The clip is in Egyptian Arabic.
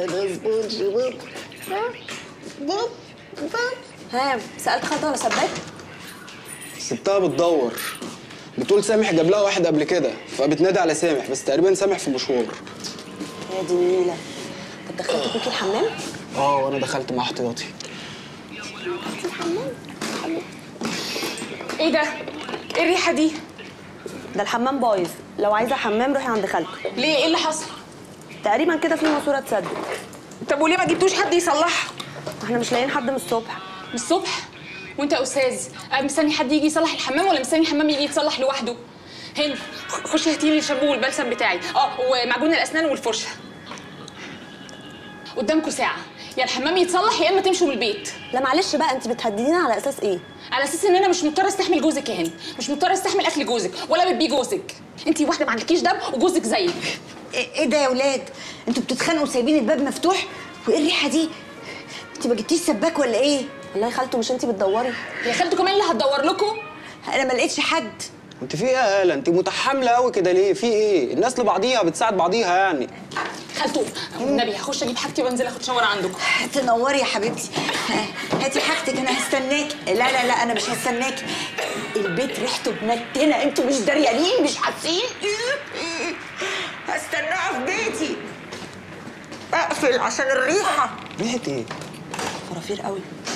انا سبونج بوب بوب بوب ها سالت خالته ولا سباك سبتها بتدور بتقول سامح جاب لها واحد قبل كده فبتنادي على سامح بس تقريبا سامح في مشوار يا دي النيله طب دخلت بيكي الحمام اه وانا دخلت مع احتياطي ايه ده؟ ايه الريحه دي؟ ده الحمام بايظ لو عايزه حمام روحي عند خالته ليه ايه اللي حصل؟ تقريبا كده في ماسوره تصدق طب وليه ما جبتوش حد يصلحها؟ احنا مش لاقيين حد من الصبح من الصبح؟ وانت يا استاذ قاعد مستني حد يجي يصلح الحمام ولا مستني الحمام يجي يتصلح لوحده؟ هند خ- خشي هاتي لي الشامبو والبلسم بتاعي اه ومعجون الاسنان والفرشه قدامكم ساعه يا الحمام يتصلح يا اما تمشوا من البيت لا معلش بقى انت بتهددينا على اساس ايه على اساس ان انا مش مضطره استحمل جوزك يا هند مش مضطره استحمل اكل جوزك ولا بتبي جوزك انت واحده ما عندكيش دم وجوزك زيك ايه إيه ده يا ولاد انتوا بتتخانقوا وسايبين الباب مفتوح وايه الريحه دي انت ما جبتيش سباك ولا ايه والله يا خالته مش انت بتدوري يا خالته كمان اللي هتدور لكم انا ما لقيتش حد انت في ايه يا هاله انت متحامله قوي كده ليه في ايه الناس لبعضيها بتساعد بعضيها يعني خالته والنبي هخش اجيب حاجتي وانزل اخد شاور عندكم تنوري يا حبيبتي ها، هاتي حاجتك انا هستناكي لا لا لا انا مش هستناكي البيت ريحته بنتنه انتوا مش دريانين مش حاسين هستناها في بيتي اقفل عشان الريحه ريحه ايه فرافير قوي